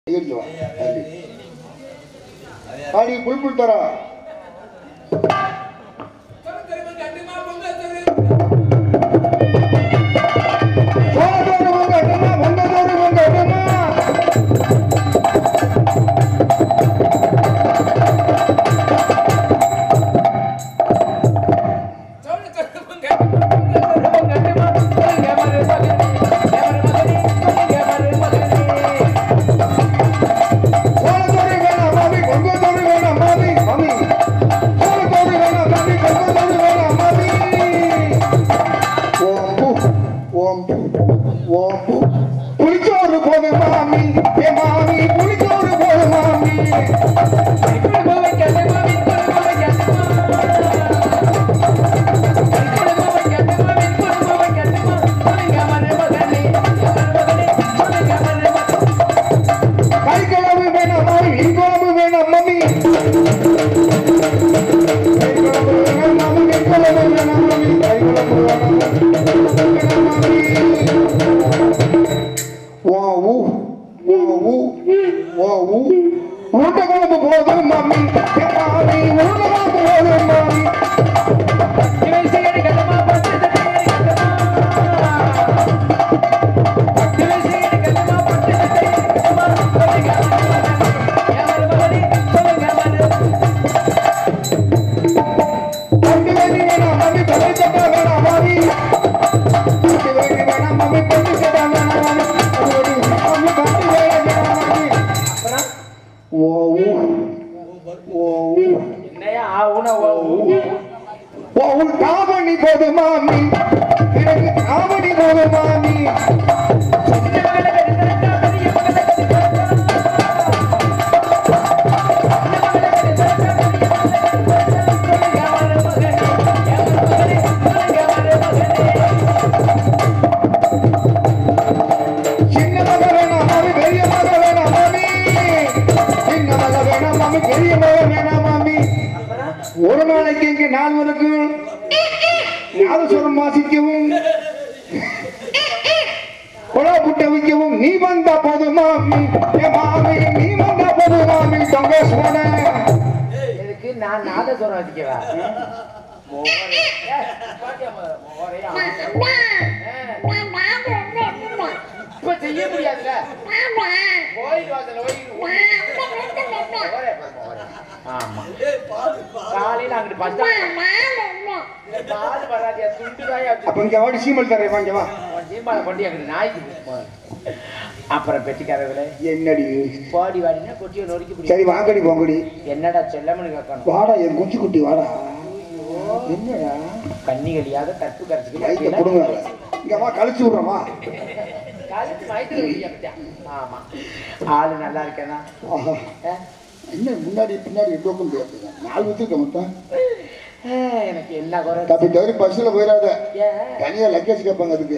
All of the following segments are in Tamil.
கையெடுத்து வா தள்ளி. பாடி புல்புல் தரா சோழத்தோடு வந்ததுமா, வந்ததோடு வந்ததுமா. சோழத்தோடு வேணாம் மாமி, கொங்கத்தோடு வேணாம் மாமி, மாமி. சோழத்தோடு வேணாம் மாமி, கொங்கத்தோடு வேணாம் மாமி. ஓம் பூ, ஓம் பூ, ஓம் பூ. புளிச்சோறு போது மாமி ஏ மாமி புளிச்சோறு போது மாமி கறி குழம்பு வேணாம் மாமி மீன் குழம்பு வேணாம் மாமி கறி குழம்பு வேணாம் மாமி மீன் குழம்பு வேணாம் மாமி கறி குழம்பு வேணாம் வேணாம் மாமி வா ஊ வா ஊ வா ஊ உருண்டை குழம்பு போதும் மாமி ஏ மாமி உருண்டை குழம்பு போதும் மாமி பட்டு வேண்டி வேணாம் மாமி பட்டு சட்டை வேணாம் மாமி பட்டு வேண்டி வேணாம் மாமி பட்டு சட்டை வேணாம் மாமி அது ஒரு மாமி பட்டு வேண்டி வேணாம் மாமி ஓ ஊ ஓ ஊ என்னையா ஆவுனா ஓ ஓ உன் காவணி போது மாமி எனக்கு காவணி போது மாமி சின்ன மக வேணாம் மாமி பெரிய மக வேணாம் மாமி சின்ன மக வேணாம் மாமி பெரிய மக வேணாம் மாமி ஒரு நாளைக்கு இங்கே நால்வருக்கு நாதஸ்வரம் வாசிக்கவும் கொலா புட்ட வைக்கவும் நீ வந்தா போதும் மாமி ஏ மாமி நீ வந்தா போதும் மாமி தொங்க சோட எதுக்கு நான் நாதஸ்வரம் வச்சுக்கவா மோகரே. ஏய், பாத்தியா மோ- மோகரே, ஆமா. ஏய், இப்ப செய்ய முடியாதுல்ல கோயில் வாசல்ல போய் மோகரே, மோகரே. ஆமா காலையில அங்கிட்டு பஸ் பால் வராதியா துண்டு தாயா அப்ப இங்க வாடி சீமல் தரேன் வாங்க வா ஜீம்பால கொண்டு அங்கிட்டு நாய்க்கு போடு. அப்புறம் பெட்டிக்காரர்களே என்னடி பாடி வாடினா கொட்டியை நொறுக்கி பிடி சரி வாங்கடி போங்கடி என்னடா செல்லம்னு கேட்கணும் வாடா என் குச்சி குட்டி வாடா என்னடா கன்னிகளியாக கற்பு லைட்டை கரைச்சிக்கிட்டு கொடுங்க இங்க வா கழிச்சு விடுறோமா காலேஜ் மயத்துல வெளியே அப்படியா? ஆமா ஆளு நல்லா இருக்கேனா ஆஹா ஆ? என்ன முன்னாடி பின்னாடி எதுவும் முடியாது நாலு வச்சுருக்க மொத்தம் ஆ, எனக்கு என்ன குறை தப்பி தவறி பஸ்ஸில் போயிடாத ஏன் தனியா லக்கேஜ் கேட்பாங்க அதுக்கு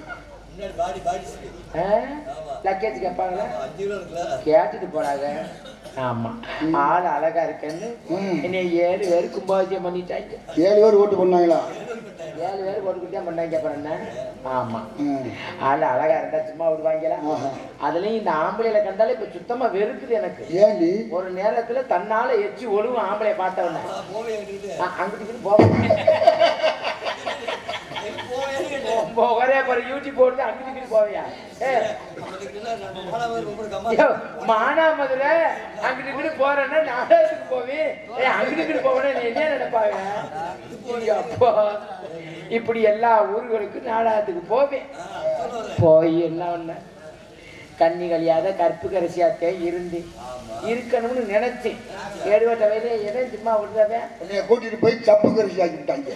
லக்கேஜ் கேட்பாங்களா கேட்டுட்டு போறாங்க ஆமா ஆள் அழகா இருக்கேன்னு ம். என்னை ஏழு பேர் கும்பாபிஷேகம் பண்ணிட்டாங்க ஏழு பேர் ஓட்டு பண்ணாங்களா ஏழு பேர் போட்டுக்கிட்டே பண்ணாங்க அப்புறம் என்ன ஆமா ம். ஆள் அழகா இருந்தா சும்மா விடுவாங்களா ஆஹா. அதுலயும் இந்த ஆம்பளையில கண்டாலே இப்ப சுத்தமா வெறுக்குது எனக்கு ஏண்டி ஒரு நேரத்துல தன்னால எச்சி ஒழுவும் ஆம்பளைய பார்த்தவன அங்கிட்டு போவேன் ஒரே பாரு யூடியூப் போடுது அங்கிட்டு இங்கிட்டு போவியா ஏ யோ, மானாமதுரை அங்கிட்டு இங்கிட்டு போறேன்னா நாடகத்துக்கு போவி ஏ அங்கிட்டு இங்கிட்டு போவேன்னா நீ என்ன நினைப்பாங்க ஐயோ, அப்பா இப்படி எல்லா ஊர்களுக்கும் நாடகத்துக்கு போவேன் போய் என்ன ஒண்ணு கண்ணி கழியாத கற்பு கரிசியாத்தே இருந்து இருக்கணும்னு நினைச்சேன் ஏழுவட்ட வயதே எவன் சும்மா விடுறவன் உன்னைய கூட்டிட்டு போய் சப்பு கரிசி ஆக்கி விட்டாங்க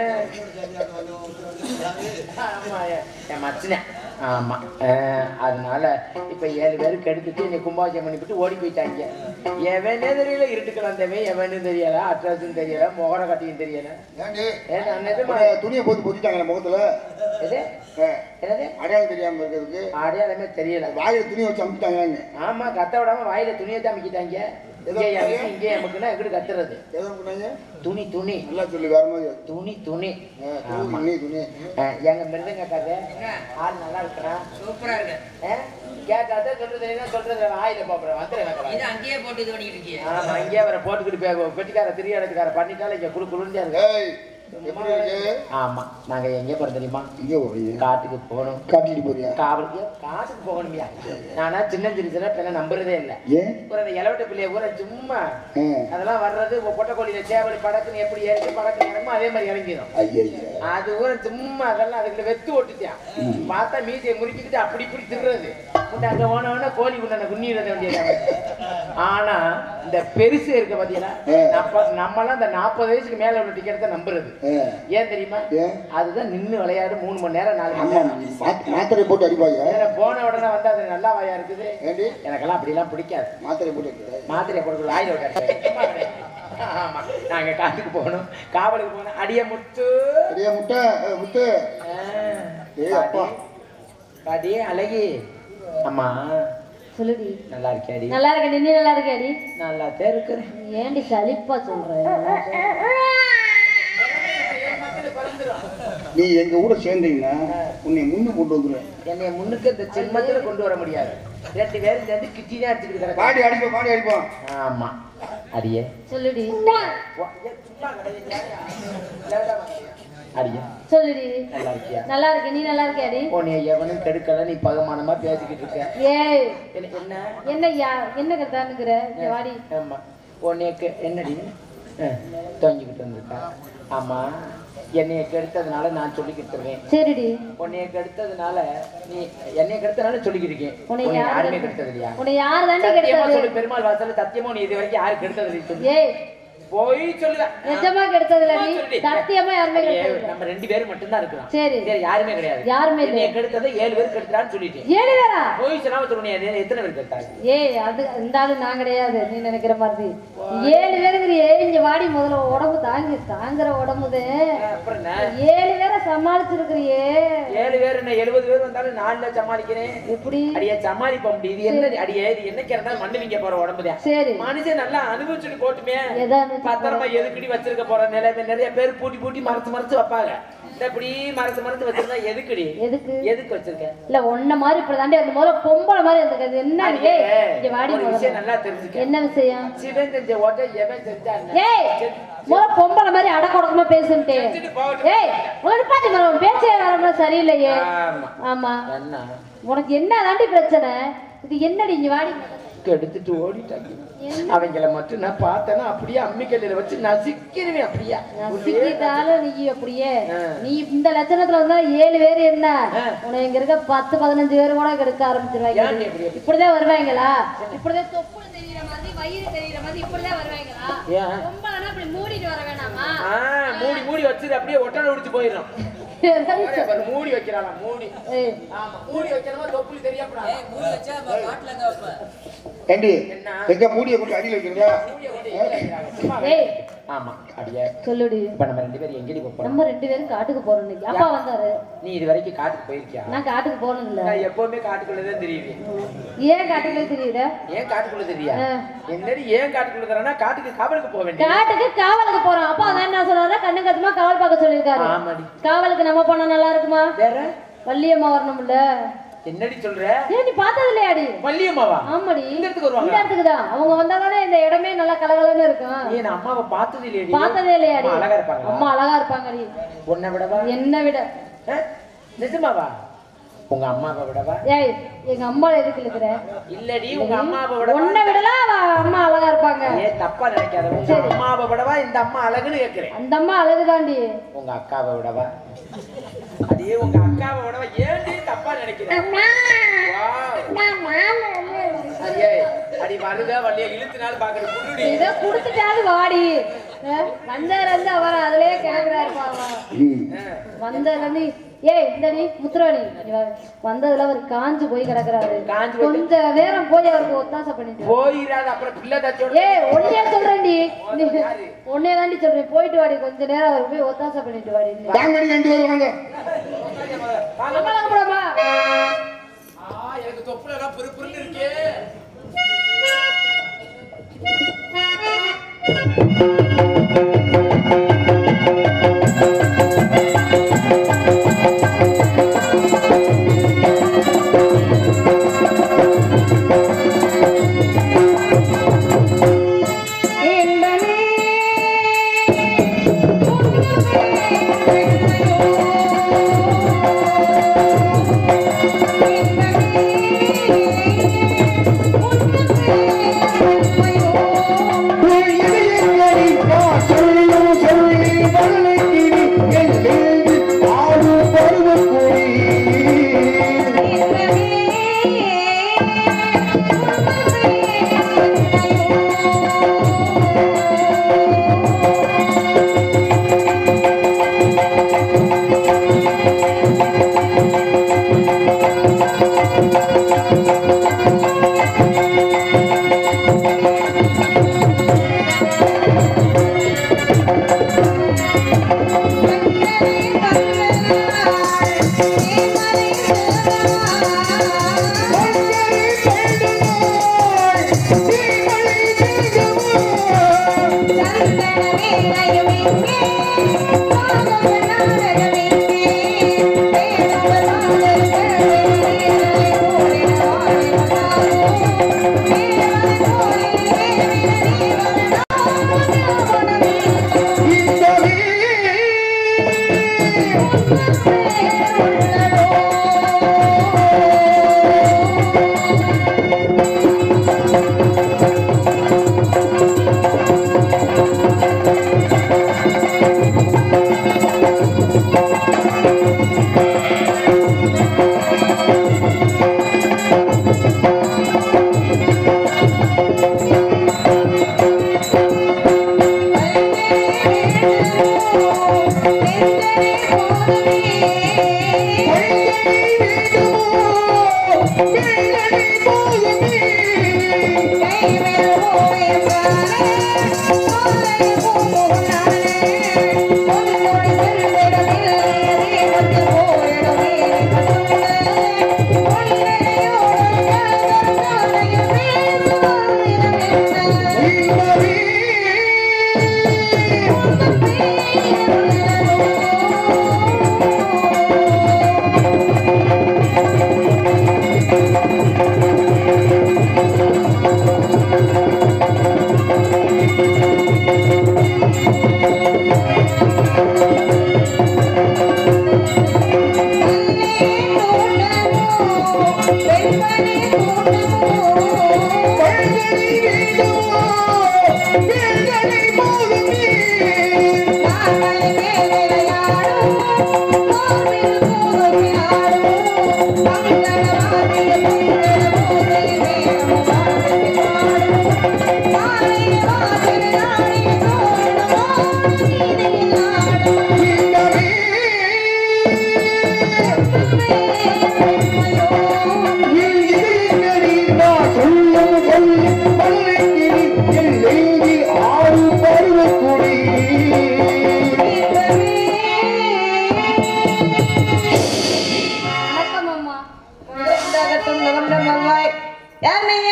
ஆ. ஆமா, என் என் மச்சினன். ஆமா ஆ, அதனால இப்ப ஏழு பேருக்கு எடுத்துட்டு என்னை கும்பாபிஷேகம் பண்ணிவிட்டு ஓடி போயிட்டாங்க எவனே தெரியல இருட்டுக்கு வந்தவன் எவனு தெரியல அட்ரஸும் தெரியல முகர கட்டியும் தெரியல ஏண்டி ஏன் நான் நிஜமா உன்னை துணியை போட்டு பொத்திட்டாங்களே முகத்துல எது ஆ, என்னது அடையாளம் தெரியாம இருக்கிறதுக்கு அடையாளமே தெரியல வாயில துணி வச்சு அமுக்கிட்டாங்க ஆமா கத்த விடாம வாயில துணியை தான் அமைக்கிட்டாங்க இங்கே அமுக்கு இங்கே அமுக்குன்னா எங்கிட்டு கத்துறது எதை பண்ணாங்க துணி துணி நல்லா சொல்லு வேற மாதிரி துணி துணி ஆ, துணி துணி ஆ, எங்க மிருதங்க கதை ஆள் நல்லா இருக்கிறான் சூப்பரா இருக்கு ஆ? கேட்டாதான் சொல்றது என்ன சொல்றது ஆயில போறேன் வந்துடுறேன் இது அங்கேயே போட்டு இது பண்ணிட்டு இருக்கியே ஆமா இங்கே அவரை போட்டுக்கிட்டு போய் பெட்டிக்கார திரிய இடத்துக்கார பண்ணிட்டாலும் இங்க குடு குடுன்னு இருக்கு ஏய் எப்படி இருக்கு ஆமா நாங்க எங்க போறோம் தெரியுமா இங்க போறீங்க காட்டுக்கு போகணும் காட்டிட்டு போறியா காவலுக்கு காட்டுக்கு போகணுமியா நானா சின்ன சின்ன பிள்ளை நம்புறதே இல்லை ஏன் ஒரு அந்த இலவட்ட பிள்ளைய பூரா சும்மா ஆ. அதெல்லாம் வர்றது இப்போ பொட்டக்கோழியில சேவல் படக்குன்னு எப்படி ஏறிட்டு படக்குன்னு இறங்குமோ அதே மாதிரி இறங்கிடும் ஐயா அது பூரா சும்மா அதெல்லாம் அதுக்குள்ள வெத்து ஒட்டுச்சான் பார்த்தா மீசையை முறுக்கிக்கிட்டு அப்படி இப்படி திடுறது முட்டை அங்க போனவொடனே கோழி குண்டனை குன்னிட வேண்டியது ஆனா இந்த பெருசு இருக்க பாத்தீங்களா ஆ. நம்ம நம்மலாம் இந்த நாற்பது வயசுக்கு மேல உள்ள டிக்கெட் தான் நம்புறது ஆ. ஏன் தெரியுமா ஏன் அதுதான் நின்னு விளையாடு மூணு மணி நேரம் நாலு மணி ஆமா நேரம் மாத்- மாத்திரை போட்டு அடிப்பாங்க இதுல போன உடனே வந்து அது நல்லா வாயா இருக்குது ஏண்டி எனக்கெல்லாம் அப்படிலாம் பிடிக்காது மாத்திரை போட்டு அடிக்கிற? மாத்திரை போட்டு ஆயுத விட்டாரு ஆமா நாங்க காட்டுக்கு போகணும் காவலுக்கு போகணும் அடிய முத்து பெரிய முட்டை ஏ, முத்து ஆ, ஏய், அப்பா. பாடி, பாடி அழகி அம்மா சொல்லுடி நல்லா இருக்கியாடி நல்லா இருக்க நீ நல்லா இருக்கியாடி நல்லா தான் இருக்கிறேன் ஏன்டி சலிப்பா சொல்ற நீ எங்க கூட சேர்ந்தீங்கன்னா உன்னை முன்னு கொண்டு வந்துடுவேன் என்னை முன்னுக்கு இந்த சிம்மத்துல கொண்டு வர முடியாது ரெண்டு பேரும் சேர்ந்து கிச்சி தான் அடிச்சுக்கிட்டு கிடக்கு பாடி அடிப்போம் பாடி அடிப்போம் ஆமா அடியே சொல்லுடி அடியே சொல்லுடி நல்லா இருக்கியா நல்லா இருக்க நீ நல்லா இருக்கியாடி உன்னை எவனும் கெடுக்கல நீ பகமானமா பேசிக்கிட்டு இருக்க ஏய் எனக்கு என்ன என்ன யா என்ன கத்தானுக்குற இங்க வாடி ஆமா உன்னைய என்னடி அஹ், தொங்கிக்கிட்டு வந்திருக்கா ஆமா என்னைய கெடுத்ததுனால நான் சொல்லிக்கிட்டு இருக்கேன் சரிடி உன்னைய கெடுத்ததுனால நீ என்னைய கெடுத்ததுனால சொல்லிக்கிட்டு இருக்கேன் உன்னை உன்னை யாரு யாருமே கெடுத்தது? கெடுத்தது இல்லையா உன்னை யார் தாண்டி சத்தியமா கெடுத்தது சொல்லு பெருமாள் வாசல்ல சத்தியமா நீ இது வரைக்கும் யாரு கெடுத்தது இல்லைன்னு சொல்லு ஏய் போய் சொல்லுவேன் நிஜமா கெடுத்ததுலடி சொல்லுடி. சத்தியமா யாருமே ஏய், கெடுத்தது நம்ம ரெண்டு பேரும் மட்டும்தான் இருக்கிறோம் சரி சரி யாருமே கிடையாது யாருமே இல்லை. என்னைய கெடுத்ததை ஏழு பேர் கெடுத்தான்னு சொல்லிட்டேன் ஏழு பேரா போய் சொல்லாம சொல்லுங்க எத்தனை பேர் கெடுத்தாங்க ஏய் அது இந்த ஆளு நான் கிடையாது நீ நினைக்கிற மாதிரி ஏழு பேருங்கிறியே இங்க வாடி முதல்ல உடம்பு தாங்கி தாங்குற உடம்புது அப்புறம் என்ன ஏழு பேரை சமாளிச்சிருக்கிறியே ஏழு பேர் என்ன எழுபது பேர் வந்தாலும் நாலுல சமாளிக்கிறேன் எப்படி அடியே சமாளிப்ப முடியும் இது என்ன அடியே இது என்ன இருந்தாலும் மண்ணு விங்க போற உடம்புதான் சரி மனுஷன் நல்லா அனுபவிச்சுட்டு போட்டுமே எதாவது பத்திரமா எதுக்கடி வச்சிருக்க போற நிலைமை நிறைய பேர் பூட்டி பூட்டி மறைச்சு மறைச்சு வைப்பாங்க இந்த இப்படி மறைச்சு மறைச்சு வச்சிருந்தா எதுக்குடி எதுக்கு எதுக்கு வச்சிருக்க இல்ல ஒன்ன மாதிரி இப்படி தாண்டி அந்த முதல்ல பொம்பளை மாதிரி இருந்துக்கிறது என்ன அடியே, ஏய், இங்க வாடி ஒரு முதல்ல விஷயம் நல்லா தெரிஞ்சுக்க என்ன விஷயம் சிவன் செஞ்ச ஓட்ட எவன் செஞ்சான் ஏய் முதல்ல பொம்பளை மாதிரி அடக்கொடக்கமா பேசுன்ட்டு செஞ்சுட்டு போகட்டும். ஏய் உனக்கு பாத்தி மரம் பேச்சே வரமா சரியில்லையே ஆமா ஆமா என்ன உனக்கு என்ன தாண்டி பிரச்சனை இது என்னடி இங்க வாடி எடுத்துட்டு ஓடிட்டாங்க அவங்கள மட்டும் நான் பார்த்தேன்னா அப்படியே அம்மிக்கல்லில வச்சு நசிக்கிறேன் அப்படியே நசுக்கிட்டாலும் நீ அப்படியே ஆ. நீ இந்த லட்சணத்துல வந்தா ஏழு பேர் என்ன ஆ. உனக்கு இங்க இருக்க பத்து பதினஞ்சு பேர் கூட கெடுக்க ஆரம்பிச்சிருவாங்க ஏன்டி இப்படி? இப்படிதான் வருவாங்களா இப்படிதான் தொப்புள் தெரியுற மாதிரி வயிறு தெரியுற மாதிரி இப்படிதான் வருவாங்களா ஏன் பொம்பளைனா அப்படி மூடிட்டு வர வேணாமா ஆ, மூடி மூடி வச்சிரு அப்படியே ஒட்டடை உடிச்சு போயிடும் பாரு, மூடி வைக்கிறானா மூடி ஏய், ஆமா மூடி வைக்கிறமா தொப்புள் தெரியப்படாது ஏய் மூடி வச்சா அப்ப காட்டுல அங்க வைப்ப ஏண்டி என்ன? எங்க மூடியை கொண்டு அடியில் வைக்கிறீங்களா மூடியை கொண்டு எங்க வைக்கிறாங்க? சும்மா வை. ஏய் ஆமா அடியே சொல்லுடி இப்ப நம்ம ரெண்டு பேரும் எங்கடி போறோம் நம்ம ரெண்டு பேரும் காட்டுக்கு போறோம் இன்னைக்கு அப்பா வந்தாரு நீ இது வரைக்கும் காட்டுக்கு போயிருக்கியா நான் காட்டுக்கு போனது இல்ல நான் எப்பவுமே காட்டுக்குள்ளதான் தெரியுது ஏன் காட்டுக்கு தெரியல ஏன் காட்டுக்குள்ள தெரியா ஆ. என்னடி ஏன் காட்டுக்குள்ள தரேன்னா காட்டுக்கு காவலுக்கு போக வேண்டிய காட்டுக்கு காவலுக்கு போறோம் அப்பா அதான் என்ன சொல்றாரு கண்ணு கத்துமா காவல் பார்க்க சொல்லியிருக்காரு ஆமாடி காவலுக்கு நம்ம போனா நல்லா இருக்குமா வேற வள்ளியம்மா வரணும்ல என்னடி சொல்ற ஏன் நீ பார்த்தது இல்லையாடி வள்ளியம்மாவா ஆமாடி இந்த இடத்துக்கு வருவாங்க இந்த இடத்துக்கு தான் அவங்க வந்தாதானே இந்த இடமே நல்லா கலகலன்னு இருக்கும் ஏன் அம்மாவை பார்த்தது இல்லையடி பார்த்ததே இல்லையாடி அம்மா அழகா இருப்பாங்களா அம்மா அழகா இருப்பாங்கடி உன்னை விடவா என்ன விட ஆ? நிஜமாவா உங்க அம்மாவை விடவா ஏய் எங்க அம்மா எதுக்கு இருக்கிற இல்லடி உங்க அம்மாவை விடவா உன்னை விடலாம் அவ அம்மா அழகா இருப்பாங்க ஏன் தப்பா நினைக்காத உங்க அம்மாவை விடவா இந்த அம்மா அழகுன்னு கேக்குறேன் அந்த அம்மா அழகுதாண்டி உங்க அக்காவை விடவா அதே உங்க அக்காவை விடவா ஏன்டி தப்பா நினைக்கிறேன் அடியே அடி வருதா வள்ளியா இழுத்துனாலும் பாக்குறது புண்ணுடி இதை குடுத்துட்டாலும் வாடி அஹ், வந்ததுல இருந்து அவர் அதுலயே கிளம்புறாரு பாவம் ம் வந்ததுல இருந்து ஏய் இந்தடி முத்துராணி இங்க வா. வந்ததுல அவர் காஞ்சு போய் கிடக்குறாரு காஞ்சு போய் கொஞ்ச நேரம் போய் அவருக்கு ஒத்தாசை பண்ணிட்டு போயிடாத அப்புறம் பிள்ளை தச்சோட ஏய் ஒன்னே சொல்றேன்டி ஒன்னே தாண்டி சொல்றேன் போயிட்டு வாடி கொஞ்ச நேரம் அவர் போய் ஒத்தாசை பண்ணிட்டு வாடி வாங்கடி ரெண்டு பேரும் வாங்க நம்மளால கூடமா ஆ, எனக்கு தொப்புல எல்லாம் புரு புருன்னு இருக்கே வணக்கம் அம்மா உண்டாகட்டும் நலம் நல்வாய் யார் நீங்க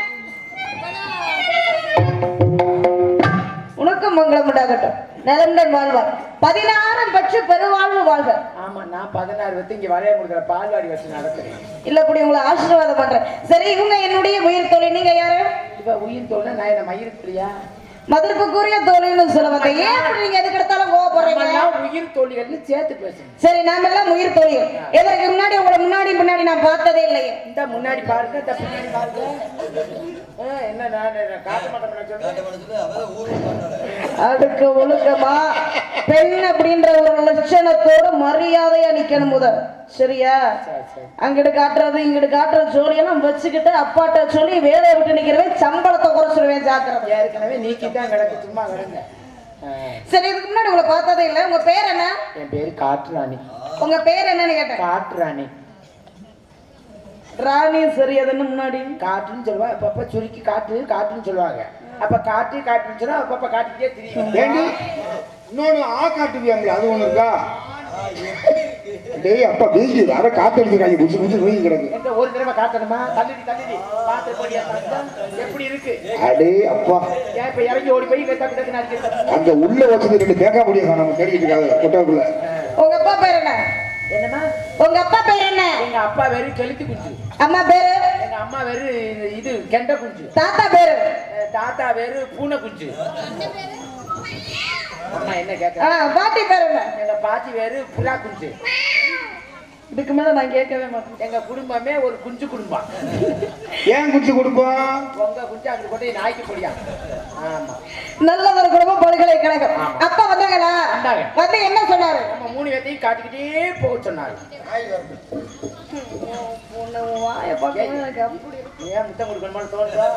உனக்கும் மங்களம் உண்டாகட்டும் நலமுடன் வாழ்வார் பதினாறாம் பட்ச பெருவாழ்வு வாழ்க ஆமா நான் பதினாறு வத்து இங்க வளைய கொடுக்குற பால்வாடி வச்சு நடத்துறேன் இல்ல கூடி உங்களை ஆசீர்வாதம் பண்றேன் சரி இவங்க என்னுடைய உயிர் தோழி நீங்க யாரு இப்ப உயிர் தோல்னா நான் என்ன மயிருக்கிறியா மதிப்புக்குரிய தோழின்னு சொல்லுவாங்க ஏன் அப்படி நீங்க எதுக்கு எடுத்தாலும் கோவப்படுறீங்க நம்மெல்லாம் உயிர் தோழிகள்னு சேர்த்து பேசணும் சரி நாம எல்லாம் உயிர் தோழி இதற்கு முன்னாடி உங்களை முன்னாடி முன்னாடி நான் பார்த்ததே இல்லையே இந்த முன்னாடி பாருங்க இந்த பின்னாடி பாருங்க ஆ, என்ன நான் நான் காட்ட மாட்டேன் சொல்றேன் அதுக்கு ஒழுக்கமா பெண் அப்படின்ற ஒரு லட்சணத்தோட மரியாதையா நிக்கணும் முதல் சரியா சரி சரி அங்கிட்டு காட்டுறது இங்கிட்டு காட்டுற ஜோலியெல்லாம் வச்சுக்கிட்டு அப்பாட்ட சொல்லி வேலையை விட்டு நிக்கிறவன் சம்பளத்தை குறைச்சிருவேன் ஜாக்கிரதை ஏற்கனவே நீக்கி தான் கிடக்கு சும்மா கிடங்க ஆ, சரி இதுக்கு முன்னாடி உங்களை பார்த்ததே இல்லை உங்க பேர் என்ன என் பேரு காட்டுராணி உங்க பேர் என்னன்னு கேட்டேன் காட்டுராணி ராணி சரி அதுன்னு முன்னாடி காட்டுன்னு சொல்லுவாங்க அப்பப்ப சுருக்கி காட்டு காட்டுன்னு சொல்லுவாங்க அப்ப காட்டு காட்டுன்னு சொன்னா அப்பப்ப காட்டிக்கிட்டே தெரியும் ஏண்டி இன்னொன்னு ஆ காட்டுவியாங்களே அது ஒண்ணு இருக்கா டேய் அப்பா வீங்கி அரை காத்து எடுத்துக்காங்க புடிச்சு புடிச்சு வீங்கி கிடக்கு எங்க ஒரு தடவை காட்டணுமா தள்ளிடி தள்ளிடி பாத்து படியா எப்படி இருக்கு அடே அப்பா ஏன் இப்ப இறங்கி ஓடி போய் வெத்தா கிட்ட நான் அந்த உள்ள வச்சது ரெண்டு தேங்காய் முடிய காணாம தேடிக்கிட்டு இருக்காங்க கொட்டாக்குள்ள உங்க அப்பா பேர் என்ன என்னமா உங்க அப்பா பேர் என்ன எங்க அப்பா வெறு கெளுத்தி குஞ்சு அம்மா பேரு எங்க அம்மா வெறு இது கெண்ட குஞ்சு தாத்தா பேரு அஹ் தாத்தா வெறு பூனை குஞ்சு அம்மா என்ன ஆ, கேட்க பாட்டி பேர் என்ன எங்க பாட்டி வேறு புறா குஞ்சு இதுக்கு மேல நான் கேட்கவே மாட்டேன் எங்க குடும்பமே ஒரு குஞ்சு குடும்பம் ஏன் குடிச்சு கொடுப்போம் உங்க குஞ்சு அங்க கொண்டு போய் நாய்க்கு போடியா ஆமா நல்ல ஒரு குடும்பம் பல்கலைக்கழகம் ஆமா. அப்பா வந்தாங்களா வந்தாங்க. வந்து என்ன சொன்னாரு நம்ம மூணு பேர்த்தையும் காட்டிக்கிட்டே போக சொன்னாரு உன்னை உன் வாயை பார்க்கும்போது எனக்கு அப்படி இருக்கு. ஏன் முத்தம் கொடுக்கணுமான்னு தோணுதா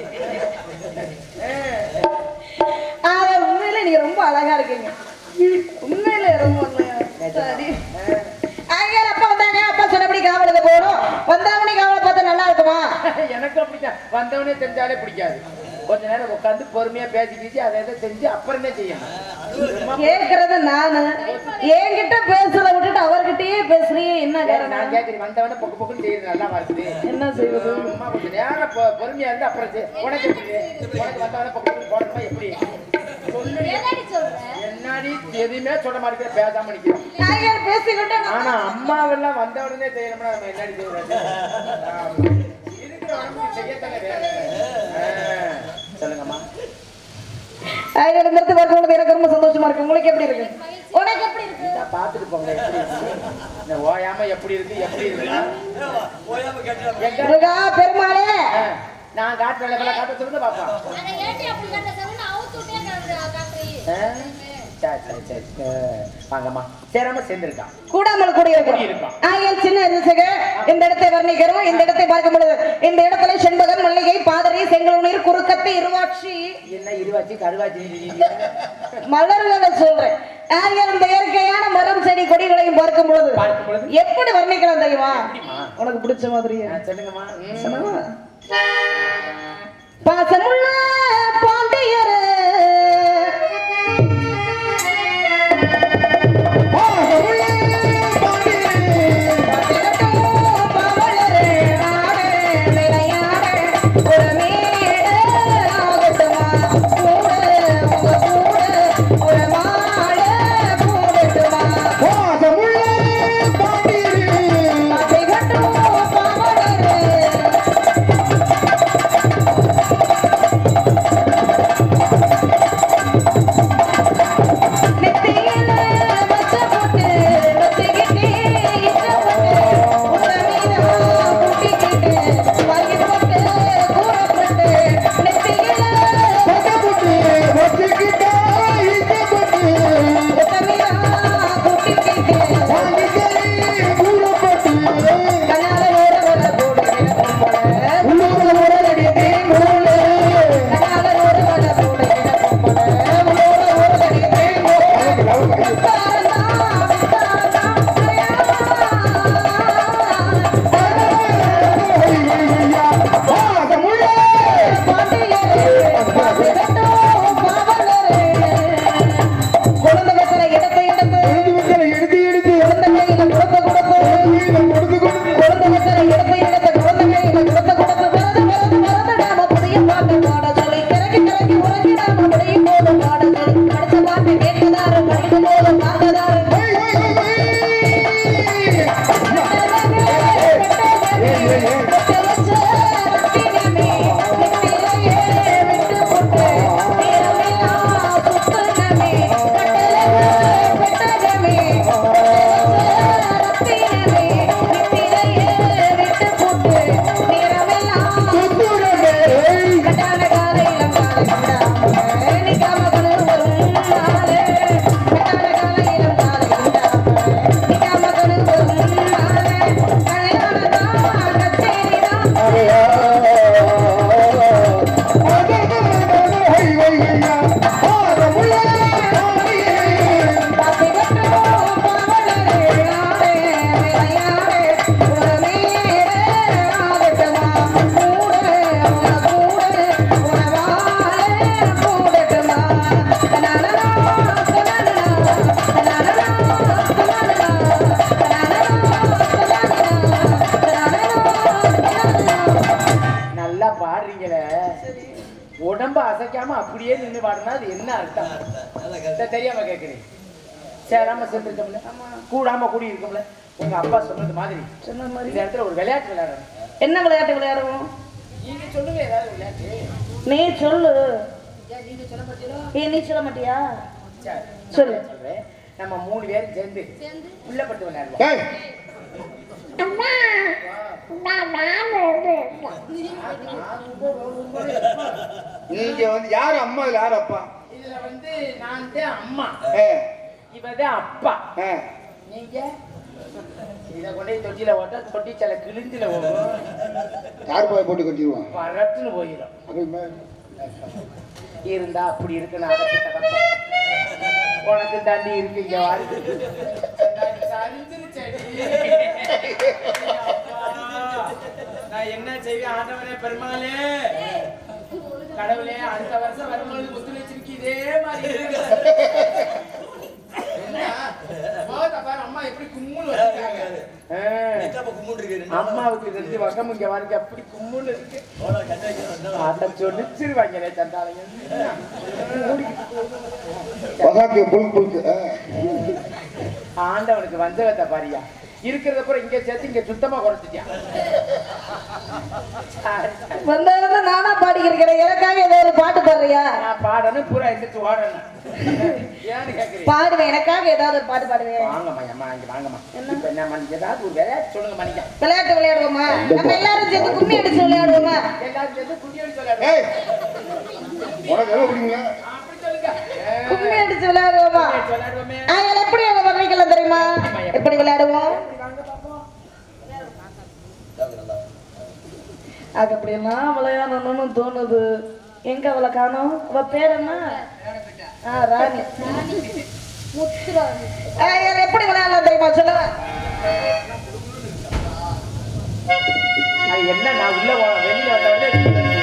அஹ் ஆனா உண்மையில நீங்க ரொம்ப அழகா இருக்கீங்க உண்மையில ரொம்ப அழகா. சரி ஆகையால அப்பா வந்தாங்க அப்பா சொன்னபடி காவலுக்கு போகணும் வந்தவனே காவலை பார்த்தா நல்லா இருக்குமா எனக்கு அப்படித்தான் வந்தவனே செஞ்சாலே பிடிக்காது கொஞ்ச நேரம் உட்காந்து பொறுமையா பேசி பேசி அதை எதை செஞ்சு அப்புறமே செய்யணும் சும்மா கேக்குறது நானு என்கிட்ட பேசல விட்டுட்டு அவர்கிட்டயே பேசுறீங்க என்ன சரி, நான் காரணம் கேட்கிறேன் வந்தவனே பொக்கு பொக்குன்னு செய்யுது நல்லா இருக்குது என்ன செய்வது சும்மா கொஞ்சம் நேரம் பொ- பொறுமையா இருந்து அப்புறம் செய். உனக்கு எப்படி உனக்கு வந்தவனே பொக்கு பொக்குன்னு போடணுமா எப்படி சொல்லு என்னடி சொல்ற என்ன முன்னாடி எதுவுமே சொல்ல மாட்டேங்கிற பேசாம நிக்கிறோம் நாயகர் பேசிக்கிட்டு ஆனா அம்மாவெல்லாம் வந்த உடனே செய்யணும்னா நம்ம என்னடி செய்யறது இருக்கிற உடம்புக்கு செய்யத்தானே வேணும். ஆ, சொல்லுங்கம்மா நாயகர் இந்த இடத்துக்கு வரும்போது எனக்கு ரொம்ப சந்தோஷமா இருக்கு உங்களுக்கு எப்படி இருக்கு உனக்கு எப்படி இருக்கு இந்தா பார்த்துட்டு போங்க எப்படி இருக்கு இந்த ஓயாம எப்படி இருக்கு எப்படி இருக்குன்னா எங்க முருகா பெருமாளே ஆ, நான் காட்டுற லெவலில் காட்ட சொல்லுங்க பாப்பா அதை ஏட்டி அப்படி கட்ட சொல்லுன்னு அவுத்து விட்டே காட்டுறா காட்டுறீ. ஆ? சரி சரி சரி ஆ, வாங்கம்மா சேராம சேர்ந்துருக்கான் கூடாமல் கூடியிருக்கிறோம் கூடியிருக்கிறோம். ஆகிய சின்ன ரசிகர் இந்த இடத்தை வர்ணிக்கிறோம் இந்த இடத்தை பார்க்கும் பொழுது இந்த இடத்துல செண்பகன் மல்லிகை பாதரி செங்கலுநீர் குறுக்கத்தை இருவாட்சி என்ன இருவாச்சு கருவாச்சு மலர்களை சொல்றேன் ஆகிய இந்த இயற்கையான மரம் செடி கொடிகளையும் பார்க்கும் பொழுது பார்க்கும் பொழுது? எப்படி வர்ணிக்கலாம் தெரியுமா எப்படிம்மா? உனக்கு பிடிச்ச மாதிரியே சொல்லுங்கம்மா ம். சொன்னவா? பாசமுள்ள பாண்டியரே பாசமுள்ள பாண்டியரே. பாசமுள்ள பாண்டியரே. பட்டப்பட்டு, வச்சுக்கிட்டா இஷ்டப்பட்டு. வாங்கிக்கறி கூறப்பட்டு. உள்ளூர்ல முறையடி தேங்கோலே. ஐயா, பாசமுள்ள இடத்தை இடத்தை எழுதி வைக்கிற எடுத்து எடுத்து குழந்தை கையில கொடுத்து கொடுத்து கீழே கொடுத்து கொடுத்து குழந்தை வச்சல இடத்தை இடத்தை குழந்தை கையில கொடுத்து கொடுத்து மறந்து மறந்து மறந்துடாம புதிய பாட்டு பாட சொல்லி கிறங்கி கிறங்கி உறங்கிடாம முடியும் போது பாட சொல்லி படிச்ச பாட்டு கேட்கதாரு படிக்கும் போது பார்த்ததாரு ஓய், ஓய், ஓய், ஓய். விட்டு வச்ச ரத்தினமே, நெத்தியிலேயே விட்டு போட்டு, நேரமெல்லாம் சுத்தனமே, கட்டழகு பெட்டகமே, ரத்தினமே, நெத்தியிலேயே விட்டு போட்டு, நேரமெல்லாம் சுத்துறமே. கட்டான காலையில காலை நிக்காம கனவு வரும் நாளே கட்டான காலையில காலை நிக்காம கனவு வரும் நாளே கல்யாணம் கச்சேரிதான் ஓய், ஓய், ஐயா. பாசமுள்ள பாண்டியரே. நல்லா பாடுறீங்களே உடம்ப அசைக்காம அப்படியே நின்னு பாடுனா அது என்ன அர்த்தம் இதை தெரியாம கேக்குறீங்க சேராம சேர்ந்துருக்கோம்ல கூடாம கூடி இருக்கோம்ல உங்க அப்பா சொன்னது மாதிரி சொன்ன மாதிரி இந்த இடத்துல ஒரு விளையாட்டு விளையாடணும் என்ன விளையாட்டு விளையாடுவோம் நீங்க சொல்லுங்க ஏதாவது விளையாட்டு நீ சொல்லு ஏன் நீங்க சொல்ல மாட்டீங்களா ஏன் நீ சொல்ல மாட்டியா சரி, சொல்லு. நான் சொல்றேன் நம்ம மூணு பேரும் சேர்ந்து உள்ளப்பட்டு விளையாடுவோம் ஏய், நீங்க வந்து யாரு அம்மா இல்ல யாரு அப்பா இதுல வந்து நான் தான் அம்மா ஏ, இவதான் அப்பா ஏ. நீங்க இத கொண்டு போய் தொட்டியில ஓட்ட தொட்டி சில கிழிஞ்சில போகும் யார் போய் போட்டு கட்டிடுவான் பரட்டுன்னு போயிடும் அப்படி மே- இருந்தா அப்படி இருக்கு நான் அதை தகப்ப உனக்கு தாண்டி இருக்கு இங்க வாழ்க்கை நான் என்ன செய்வேன் ஆண்டவனே பெருமாளே கடவுளே அடுத்த வருஷம் வரும்போது ஒத்துழைச்சிருக்கு இதே மாதிரி இருக்கு. என்ன? முகத்தை பாரு, அம்மா எப்படி கும்முன்னு வச்சிருக்காங்க. ஆ. அம்மாவுக்கு ரெண்டு வகம் இங்க வாங்க அப்படி கும்முன்னு இருக்கு அதை சொல்லிச்சிருவாங்க சண்டாளைங்க பகாக்கு புல் புல்க்கு ஆண்டவனுக்கு வந்தவத்தை பாரியா இருக்கிறத பூரா இங்க சேர்த்து இங்க சுத்தமா குறைச்சிட்டியா சரி, சரி. வந்தவங்க நானா பாடிக்கிறேன் எனக்காக ஏதோ ஒரு பாட்டு பாடுறியா நான் பாடணும் பூரா எந்திரிச்சு ஓடணும் ஏன்னு கேக்குறீங்க பாடுவேன் எனக்காக ஏதாவது ஒரு பாட்டு பாடுவேன் வாங்கம்மா அம்மா இங்க வாங்கம்மா இப்ப என்னம்மா நீங்க ஏதாவது ஒரு விளையாட்டு சொல்லுங்க நீங்க விளையாட்டு விளையாடுவோமா நம்ம எல்லாரும் சேர்ந்து கும்மி அடிச்சு விளையாடுவோமா எல்லாரும் சேர்ந்து குடியோடி சொல்லாரு ஏய் உனக்கு எவ்வளோ பிடிக்குங்க அப்படி சொல்லுங்க கும்மி அடிச்சு விளையாடுவோமா விளையாடுவோமே ஆ, இது எப்படி எங்க வர்றீங்களா தெரியுமா எப்படி விளையாடுவோம் அது அப்படியெல்லாம் விளையாடணும்னு தோணுது எங்க அவளை காணோம் அவ பேர் என்ன ஆ ராணி முத்துராணி ஆ, இது எப்படி விளையாடலாம் தெரியுமா சொல்லுவேன் அது என்ன நான் உள்ள வா- வெளியில வந்த உடனே எடுத்துட்டு வந்து.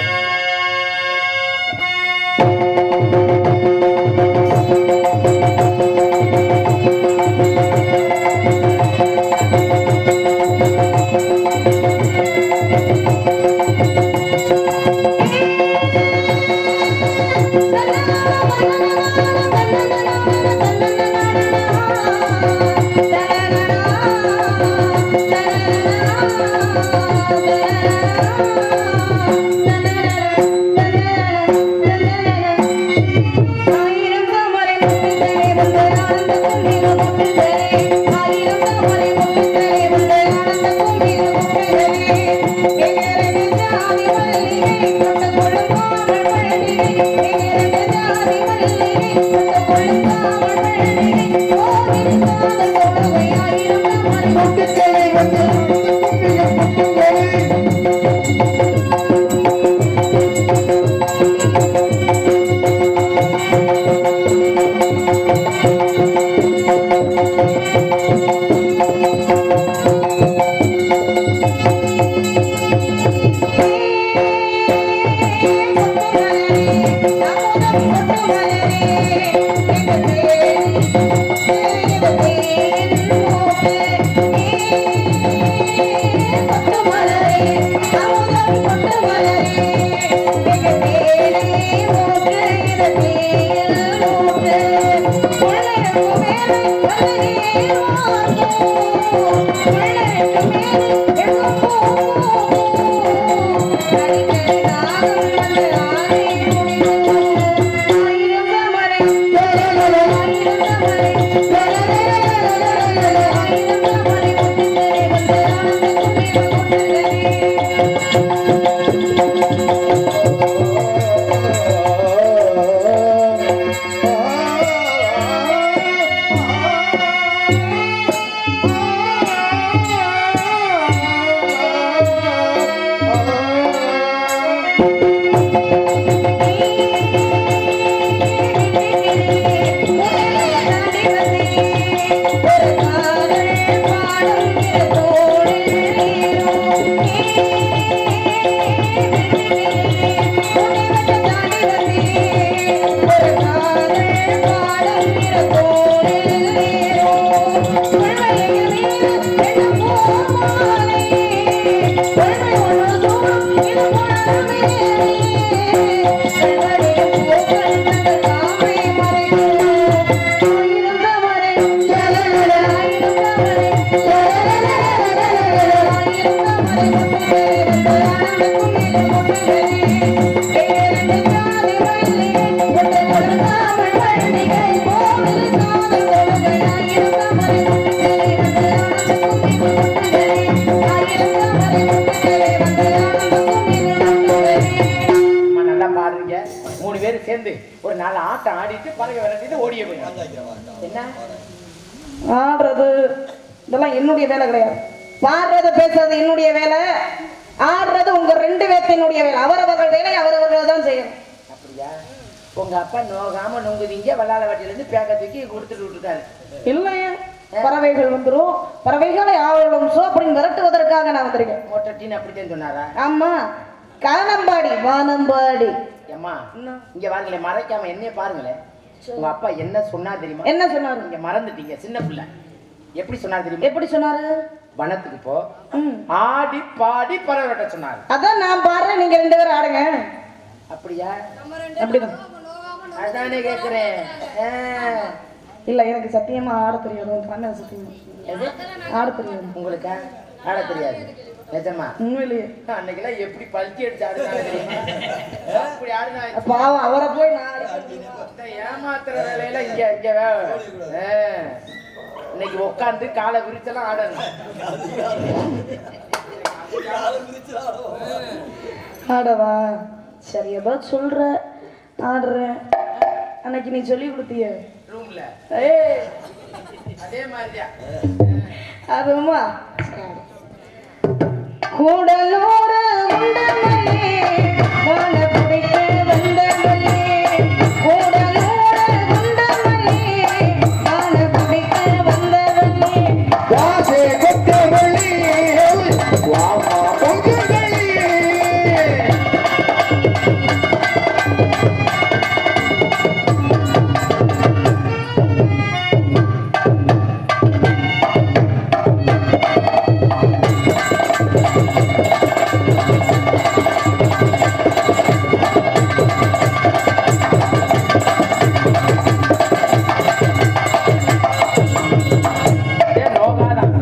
முட்டுக்களை வந்து கும்பிகள் முட்டுக்களை அம்மா, நல்லா பாடுறீங்க மூணு பேர் சேர்ந்து ஒரு நாலு ஆட்டம் ஆடிட்டு பறக்க விளையாடிட்டு ஓடிய போயிடும் என்ன ஆடுறது இதெல்லாம் என்னுடைய வேலை கிடையாது பாடுறது பேசுறது என்னுடைய வேலை ஆடுறது உங்க ரெண்டு பேர்த்தினுடைய வேலை அவரவர்கள் வேலை அவரவர்கள் தான் செய்யணும் அப்படியா உங்க அப்பா நோகாம நொங்குதீங்க வல்லால வட்டியில இருந்து பேக்க தூக்கி கொடுத்துட்டு விட்டுருக்காரு இல்லையே பறவைகள் வந்துரும் பறவைகளை ஆவலும் சோ அப்படின்னு விரட்டுவதற்காக நான் வந்திருக்கேன் மோட்டட்டின்னு அப்படித்தான் சொன்னாரா ஆமா கானம்பாடி வானம்பாடி ஏம்மா இங்க பாருங்களேன் மறைக்காம என்னைய பாருங்களேன் உங்க அப்பா என்ன சொன்னா தெரியுமா என்ன சொன்னாரு நீங்க மறந்துட்டீங்க சின்ன பிள்ளை எப்படி சொன்னார் தெரியுமா எப்படி சொன்னாரு வனத்துக்கு போ ம். ஆடி பாடி பறவை சொன்னாரு அதான் நான் பாடுறேன் நீங்க ரெண்டு பேரும் ஆடுங்க அப்படியா அப்படிதான் அதானே கேக்குறேன் ஆ. இல்ல எனக்கு சத்தியமா ஆட தெரியாது உன் பண்ண சத்தியமா எது? ஆட தெரியாது உங்களுக்கா ஆட தெரியாது நிஜமா உண்மையிலேயே அன்னைக்கெல்லாம் எப்படி பல்கி அடிச்சு ஆடுனாங்க தெரியுமா அப்படி ஆடுனாங்க பாவம் அவரை போய் நான் ஆட இந்த ஏமாத்துற வேலையில இங்க இங்க வேலை ஆ. இன்னைக்கு உட்காந்து காலை விரிச்செல்லாம் ஆடணும் ஆடவா சரி ஏதோ சொல்ற ஆடுறேன் அன்னைக்கு நீ சொல்லி கொடுத்திய ரூம்ல ஏய் அதே மாதிரியா அதுமா கூடலூர உண்டமல்லி வாழ பிடிக்க வந்தமல்லி கூடலூர உண்டமல்லி வாழ பிடிக்க வந்தமல்லி வாசே கொத்தமல்லி வாமா பொங்கலி ஏ நோகாதான்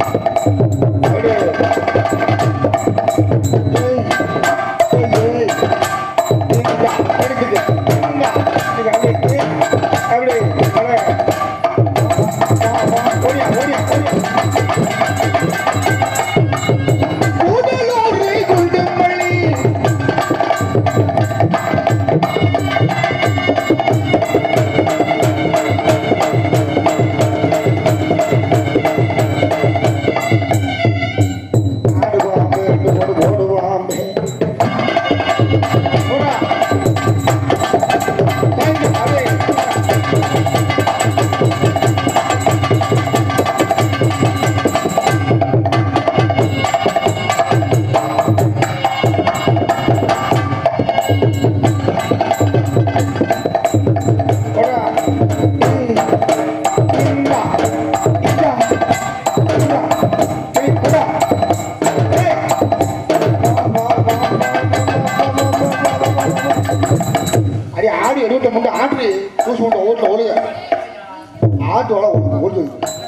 அடி ஆடி எடுத்த முண்டை ஆட்டு பூசு முண்டை ஓட்டுல ஒழுக ஆட்டு வள ஒழுகு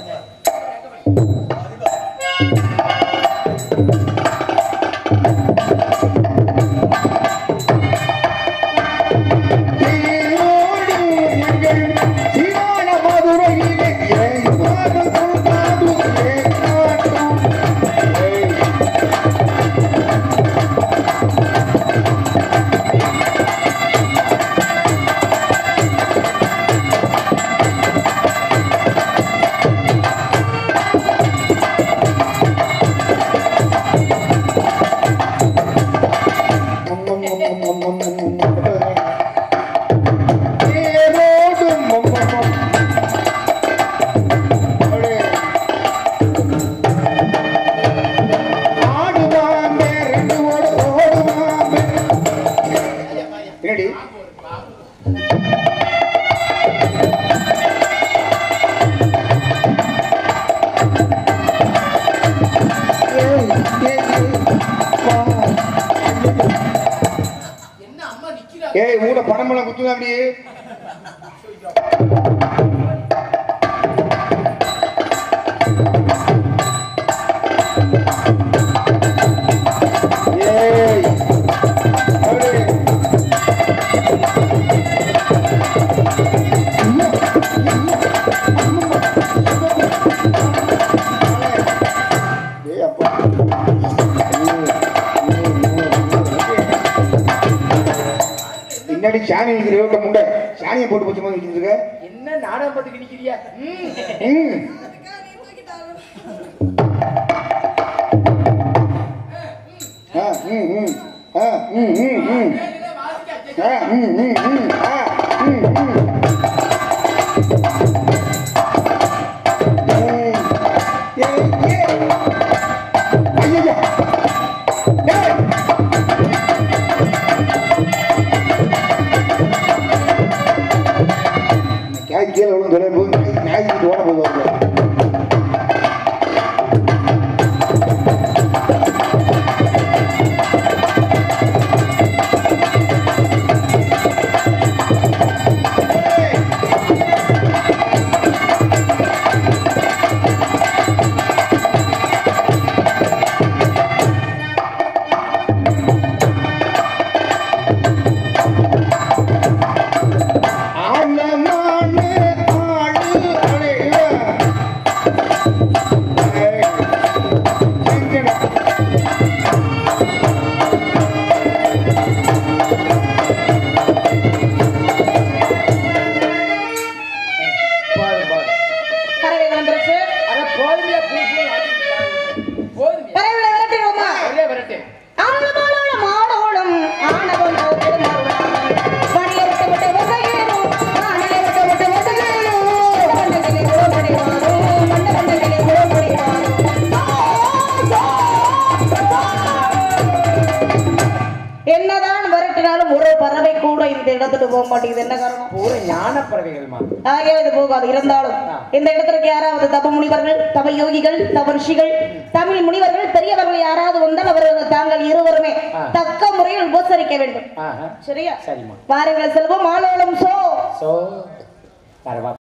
என்னடி ஏய், ஏய், ஏய், வா. என்ன அம்மா நிக்கிறா ஏய் ஊட பணம் எல்லாம் குத்துங்க அப்படி ஏய் அப்படி. ஏய் அப்பா பின்னாடி சாணி நிற்கிற ரோட்ட முண்டை சாணியை போட்டு பச்சை மாதிரி நிற்கிட்டு இருக்க என்ன நாடகம் பார்த்துக்கு நிக்கிறியா ம். ம் ஆ ம் ம் ஆ ம் ம் ம் ஆ ம் ம் ம் ஆ ம் ம் ஏய் ஏய் ஏய் ஐயையோ ஏய் கேக் கீழே விழுந்து தொலை போது நாய்க்கு ஓட போகுது இடத்துக்கு போக மாட்டேங்குது என்ன காரணம் பூரா ஞான பறவைகள்மா ஆகவே இது போகாது இருந்தாலும் இந்த இடத்திற்கு யாராவது தப முனிவர்கள் தப யோகிகள் தப ரிஷிகள் தமிழ் முனிவர்கள் பெரியவர்கள் யாராவது வந்தால் அவர்கள் தாங்கள் இருவருமே ஆ. தக்க முறையில் உபசரிக்க வேண்டும் ஆஹா சரியா சரிம்மா வாருங்கள் செல்வம் ஆலோலம் சோ சோ பரவா